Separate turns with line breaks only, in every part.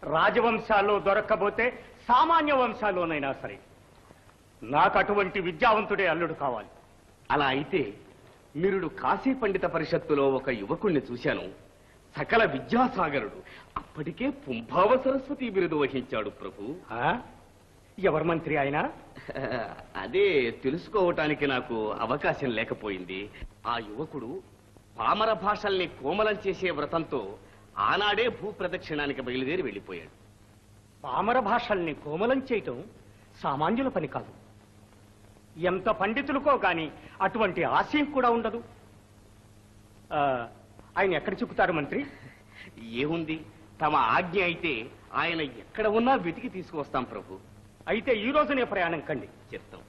రాజవంశాల్లో దొరక్కపోతే సామాన్య వంశాల్లోనైనా సరే నాకు అటువంటి విద్యావంతుడే అల్లుడు కావాలి
అలా అయితే నిరుడు కాశీ పండిత పరిషత్తులో ఒక యువకుణ్ణి చూశాను సకల విద్యాసాగరుడు అప్పటికే పుంభావ సరస్వతి బిరుదు వహించాడు ప్రభు
ఆ? ఎవరు మంత్రి ఆయన
అదే తెలుసుకోవటానికి నాకు అవకాశం లేకపోయింది ఆ యువకుడు పామర భాషల్ని కోమలం చేసే వ్రతంతో ఆనాడే భూ ప్రదక్షిణానికి బయలుదేరి వెళ్ళిపోయాడు
పామర భాషల్ని కోమలం చేయటం సామాన్యుల పని కాదు ఎంత పండితులకో గాని అటువంటి ఆశయం కూడా ఉండదు ఆ, ఆయన ఎక్కడ చెబుతారు మంత్రి
ఏముంది తమ ఆజ్ఞ అయితే ఆయన ఎక్కడ ఉన్నా వెతికి తీసుకువస్తాం ప్రభు
అయితే ఈ రోజునే ప్రయాణం కండి
చెప్తాం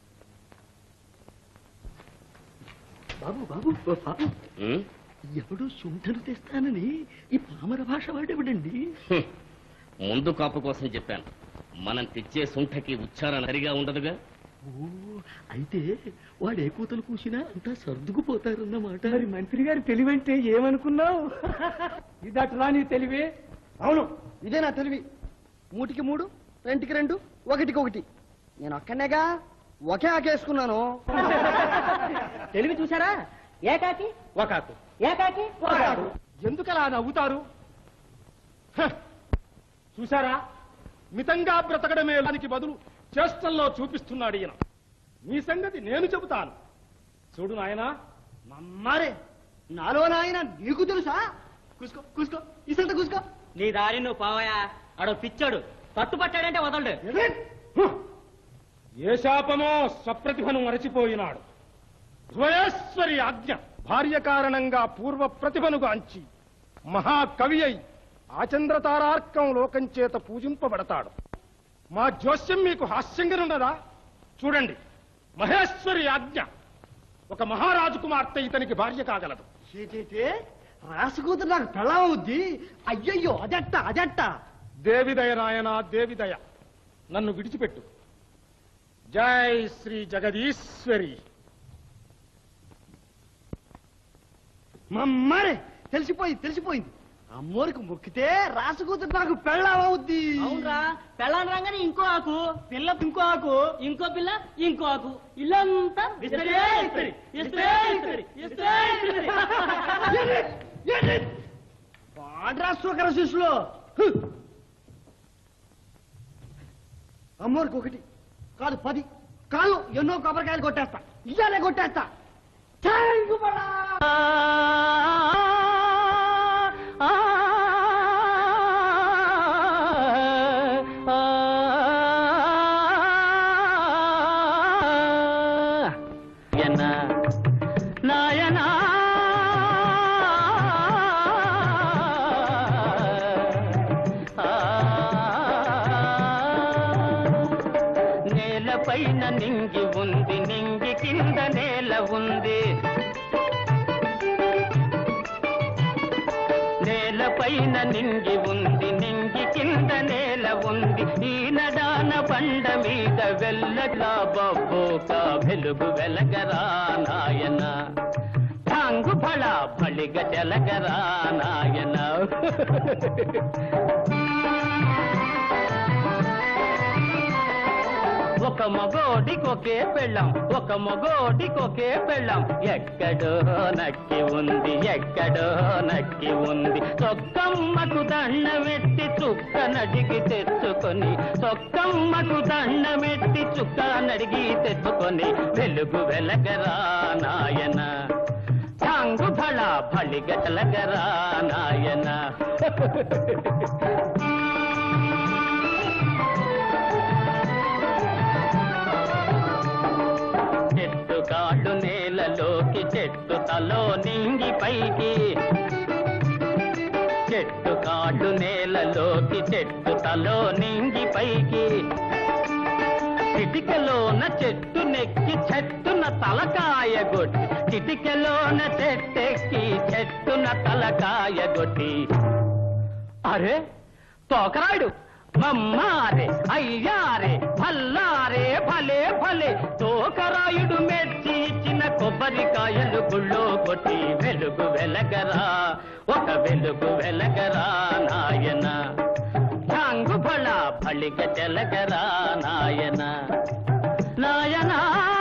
బాబు బాబు ఓ బాబు
ఉం?
ఎవడు శుంఠను తెస్తానని ఈ పామర భాష వాడేవిడండి
హ్మ్. ముందు కాపు కోసం చెప్పాను మనం తెచ్చే సుంఠకి ఉచ్చారణ సరిగా ఉండదుగా
ఓ అయితే వాడు ఏ కూతలు కూసినా అంతా సర్దుకుపోతారన్నమాట
మరి మంత్రి గారి తెలివంటే ఏమనుకున్నావు ఇదట్లా నీ తెలివి
అవును ఇదే నా తెలివి మూటికి మూడు రెండుకి రెండు ఒకటికి ఒకటి నేను ఒక్కనేగా ఒకే ఆకేసుకున్నాను
తెలివి చూసారా ఏకాకి
ఒకాకు
ఏకాకి ఒకాకు
ఎందుకలా నవ్వుతారు హ! చూసారా మితంగా బ్రతకడమే దానికి బదులు చేష్టల్లో చూపిస్తున్నాడు ఈయన మీ సంగతి నేను చెబుతాను చూడు నాయనా
మమ్మారే నాలో నాయన నీకు తెలుసా కూసుకో కూసుకో ఇసంత కూసుకో
నీ దారి నువ్వు పోవయా ఆడో పిచ్చాడు పట్టుపట్టాడంటే వదలడు
హ! ఏ శాపమో సప్రతిభను మరచిపోయినాడు ద్వయేశ్వరి ఆజ్ఞ భార్య కారణంగా పూర్వ ప్రతిభను గాంచి మహాకవి అయి ఆచంద్రతారార్కం లోకం చేత పూజింపబడతాడు మా జోస్యం మీకు హాస్యంగానున్నదా చూడండి మహేశ్వరి ఆజ్ఞ ఒక మహారాజు కుమార్తె ఇతనికి భార్య కాగలదు
చేచేటే రాసుకూతురు నాకు పెళ్ళమవుద్ది అయ్యయ్యో అదట్ట అదట్ట
దేవిదయ నాయన దేవిదయ నన్ను విడిచిపెట్టు జై శ్రీ జగదీశ్వరి
మమ్మారే తెలిసిపోయింది తెలిసిపోయింది అమ్మోరికి మొక్కితే రాసుకూతురు నాకు పెళ్ళమవుద్ది
అవునరా పెళ్ళాన్ని రాగానే ఇంకో ఆకు పిల్ల ఇంకో ఆకు ఇంకో పిల్ల ఇంకో ఆకు ఇల్లంతా ఇస్తరే ఇస్తరి ఇస్తరే ఇస్తరి ఇస్తరే ఇస్తరి
పాడ్రాశ్వకర శిష్యులు అమ్మోరికి ఒకటి కాదు పది కాదు ఎన్నో కొబ్బరికాయలు కొట్టేస్తా ఇయ్యాలే కొట్టేస్తా థాంక్యూ బడా.
నాయనా నేలపైన నింగి ఉంది నింగి కింద నేల ఉంది నేలపైన నింగి ఉంది నింగి కింద నేల ఉంది ఈ నడాన బండ మీద వెళ్ళగా బొబ్బోక వెలుగు వెలగరా నాయన ఠాంగు ఫళ ఫళిగ చెలగరా నాయన ఒక మగోడికొకే పెళ్ళం ఒక మగోడికొకే పెళ్ళం ఎక్కడో నక్కి ఉంది ఎక్కడో నక్కి ఉంది సొక్కమ్మకు దండమెట్టి చుక్క నడిగి తెచ్చుకొని సొక్కమ్మకు దండమెట్టి చుక్క నడిగి తెచ్చుకొని వెలుగు వెలగరా నాయన ఛాంగు ఫళ ఫళిగ చలగరా నాయన చెట్టు కాళ్ళు నేలలోకి చెట్టు తలో నింగి పైకి చెట్టు కాళ్ళు నేలలోకి చెట్టు తలో నింగి పైకి చిటికలోన చెట్టు నెక్కి చెట్టున తలకాయ గొట్టి చిటికలోన చెట్టెక్కి చెట్టున తలకాయ గొట్టి అరే తోకరాయుడు మమ్మారే అయ్యారే భల్లారే భలే భలే తోకరాయుడు మెచ్చి ఇచ్చిన కొబ్బరికాయలు గుళ్ళో కొట్టి వెలుగు వెలగరా ఒక వెలుగు వెలగరా నాయన మళ్ళిక తెలకరా నాయన నాయనా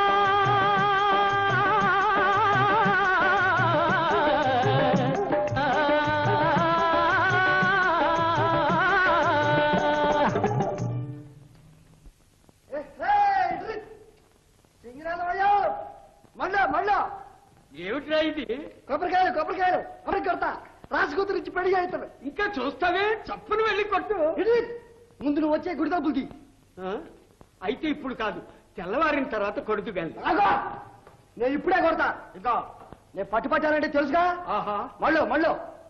సింగరాజమయ్యో మళ్ళా మళ్ళా
ఏమిట్రా ఇది
కొబ్బరికాయలు కొబ్బరికాయలు అవి కొడతా రాసుకూతురు ఇచ్చి పెళ్లి అవుతాడు
ఇంకా చూస్తావే చప్పును వెళ్ళి కొట్టు
ఇది ముందు నువ్వు వచ్చే గుడి తప్పులకి
ఆ? అయితే ఇప్పుడు కాదు తెల్లవారిన తర్వాత కొడుతు గాని
ఆగో నేను ఇప్పుడే కొడతా ఇంకా నేను పట్టు పట్టానంటే తెలుసుగా
ఆహా
మళ్ళీ మళ్ళీ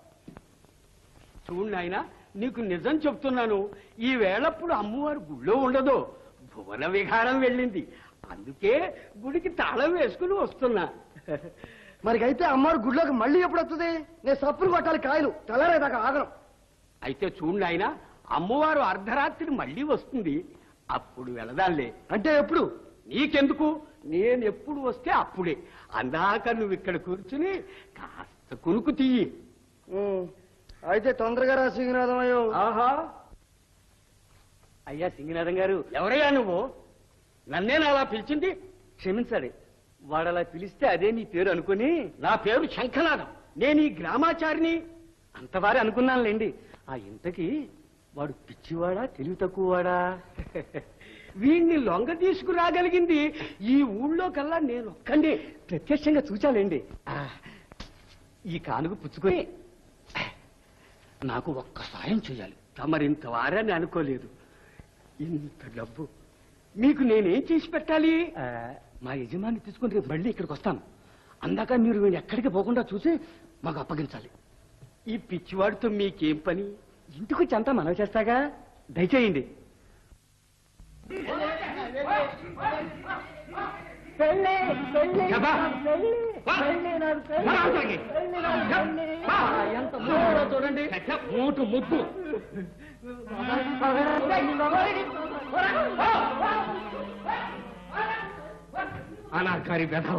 చూడు నాయనా నీకు నిజం చెప్తున్నాను ఈ వేళప్పుడు అమ్మవారు గుళ్ళో ఉండదు భువన విహారం వెళ్ళింది అందుకే గుడికి తాళం వేసుకుని వస్తున్నా
మరికైతే అమ్మవారు గుడిలోకి మళ్ళీ ఎప్పుడు వస్తుంది నేను సప్పులు కొట్టాలి కాయలు తెల్లరేదాకా ఆగరం
అయితే చూడు నాయనా అమ్మవారు అర్ధరాత్రి మళ్ళీ వస్తుంది అప్పుడు వెళదాంలే
అంటే ఎప్పుడు
నీకెందుకు నేను ఎప్పుడు వస్తే అప్పుడే అందాక నువ్వు ఇక్కడ కూర్చుని కాస్త కునుకు తీయి
ఉమ్, అయితే తొందరగా రా సింగనాథం అయ్యో
ఆహా అయ్యా సింగనాథం గారు ఎవరయ్యా నువ్వు నన్నేనా అలా పిలిచింది క్షమించాలి వాడు అలా పిలిస్తే అదే నీ పేరు అనుకుని నా పేరు శంఖనాథం నేను ఈ గ్రామాచారిని అంతవారే అనుకున్నానులేండి ఆ ఇంతకి వాడు పిచ్చివాడా తెలివి తక్కువవాడా వీణ్ణి లొంగ తీసుకురాగలిగింది ఈ ఊళ్ళో కల్లా నేను ఒక్కండి ప్రత్యక్షంగా చూచాలేండి ఆ, ఈ కానుక పుచ్చుకొని నాకు ఒక్క సాయం చేయాలి తమరింత వారని అనుకోలేదు ఇంత డబ్బు మీకు నేనేం చేసి పెట్టాలి మా యజమాని తీసుకుని రేపు మళ్ళీ ఇక్కడికి వస్తాను అందాక మీరు వీళ్ళు ఎక్కడికి పోకుండా చూసి మాకు అప్పగించాలి ఈ పిచ్చివాడితో మీకేం పని ఇంటికి వచ్చి అంతా మనవి చేస్తాగా దయచేయండి చెప్పా? వా. వా అవతలకి. వా. చూడండి మూటు ముద్దు అనాకారి వెధవ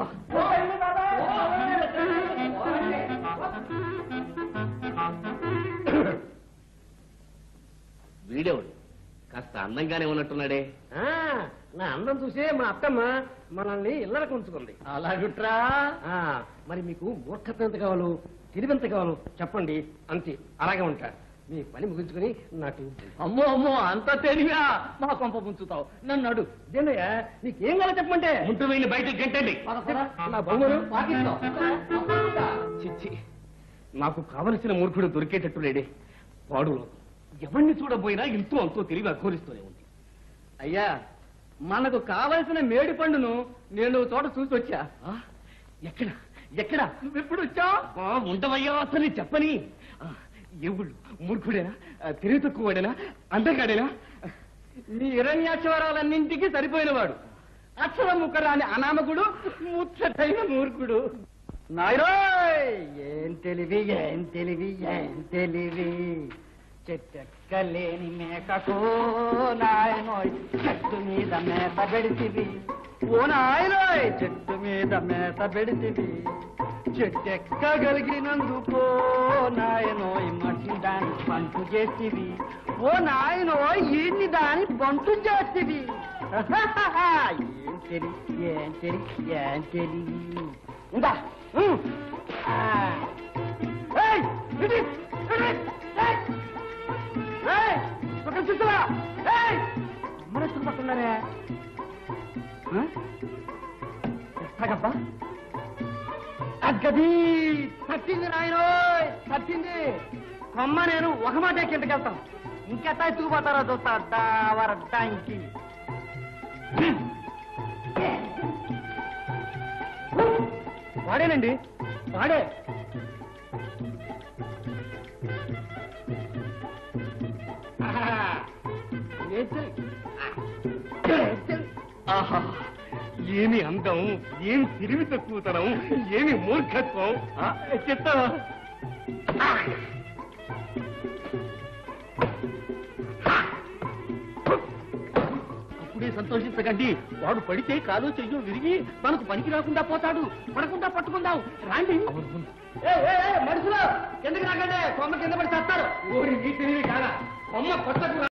వీడెవడు కాస్త అందంగానే ఉన్నట్టున్నాడే
నా అందం చూసే మా అత్తమ్మ మనల్ని ఇళ్ళకి ఉంచుకుంది
అలాగుట్రా
ఆ, మరి మీకు మూర్ఖత ఎంత కావాలో తెలివి ఎంత కావాలో చెప్పండి అంతే అలాగే ఉంటా మీ పని ముగించుకుని నాకు
అమ్మో అమ్మో అంత తెలివా మా కొంప ముంచుతావు నన్ను అడు
దేనయ్య నీకేం కావాలో చెప్పమంటే
ముందు వీళ్ళు బయటకు గంటండి
నా బొమ్మలు
పాకిస్తావు
చిచ్చి నాకు కావలసిన మూర్ఖుడు దొరికేటట్టు లేడే వాడు ఎవరిని చూడబోయినా ఇంతో అంతో తెలివి అఘోరిస్తూనే ఉంది
అయ్యా మనకు కావలసిన మేడి పండును నేను ఓ చోట చూసి వచ్చా
ఆ? ఎక్కడ ఎక్కడ
నువ్వెప్పుడు వచ్చా
ఆ, ఉండవయ్యా అసలు చెప్పని ఆ, ఎవడు మూర్ఖుడేనా ఆ, తెలివి తక్కువడేనా అందగాడేనా
నీ హిరణ్యాక్షవరాలన్నింటికి సరిపోయినవాడు అక్షర ముఖరాని అనామకుడు ముచ్చటైన మూర్ఖుడు
నాయరోయ్ ఏం తెలివి ఏం తెలివి ఏం తెలివి చెట్టెక్కలేని మేకకు నాయనోయ్ చెట్టు మీద మేత పెడితివి ఓ నాయనోయ్ చెట్టు మీద మేత పెడితివి చెట్టెక్కగలిగినందుకో నాయనోయ్ మట్టి దాని పంటు చేతివి ఓ నాయనోయ్ ఈయన్ని దాని పంటు చేతివి ఏం తెలివి ఏం తెలివి ఏం తెలివి ఉందా ఉమ్. ఆ. ఏయ్, ఇటు, ఇటు, ఏయ్. ఏయ్, పక్కన చూస్తావా? ఏయ్, మన ఎత్తుకు పట్టున్నారే ఆ? ఎట్లాగబ్బా తగ్గది తట్టింది నాయనోయ్ తట్టింది కొమ్మ నేను ఒక మాట కిందకి వెళ్తాను ఇంకెట్టా ఎత్తుకుపోతారో చూస్తా దావరడ్డానికి వాడేనండి వాడే
ఆహా ఏమి అందం ఏమి తిరిగి తక్కువతనం ఏమి మూర్ఖత్వం ఆ, చెప్తావా
అప్పుడే సంతోషించకండి వాడు పడితే కాలు చెయ్యో విరిగి మనకు పనికి రాకుండా పోతాడు పడకుండా పట్టుకుందాం రాండి
మనుషులు కిందకి రాకండి కొమ్మ కింద పడి చేస్తారు
ఓరి నీ తెలివి కాదా అమ్మ కొట్టకు